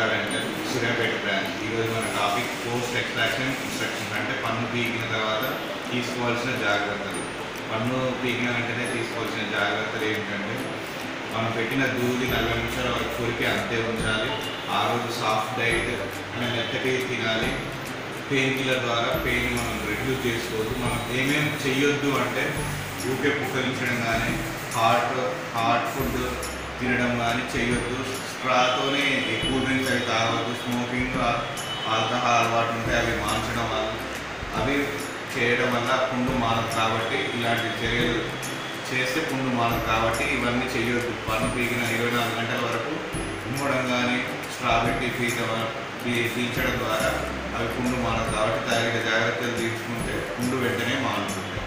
restaurant Suryapet branch ఈరోజు మన topic post extraction instructions అంటే పన్ను పీకిన తర్వాత తీసుకోవాల్సిన జాగ్రత్తలు పన్ను పీకిన వెంటనే తీసుకోవాల్సిన జాగ్రత్తలు ఏంటంటే మనం పెట్టిన దూది నలభై నిమిషాల వరకు కొరికి అంతే ఉంచాలి ఆ రోజు సాఫ్ట్ డైట్ అంటే మెత్తటి తినాలి పెయిన్ కిల్లర్ ద్వారా పెయిన్ మనం రెడ్యూస్ చేసుకోవద్దు మనం ఏమేమి చెయ్యొద్దు అంటే ఊకే పుక్కలించడం కానీ హాట్ హాట్ ఫుడ్ తినడం కానీ చేయొద్దు స్ట్రాతోనే కూల్ డ్రింక్స్ అవి తాగవద్దు స్మోకింగ్ ఆల్కహాల్ అలవాటు ఉంటే అవి మాంచడం వల్ల అవి చేయడం వల్ల పుండు మానదు కాబట్టి ఇలాంటి చర్యలు చేస్తే పుండు మానదు కాబట్టి ఇవన్నీ చేయొద్దు పన్ను పీకిన ఇరవై నాలుగు గంటల వరకు ఉమ్మడం కానీ స్ట్రా పెట్టి పీక పీ- పీల్చడం ద్వారా అవి పుండు మానదు కాబట్టి తగిన జాగ్రత్తలు తీసుకుంటే పుండు వెంటనే మానుతుంది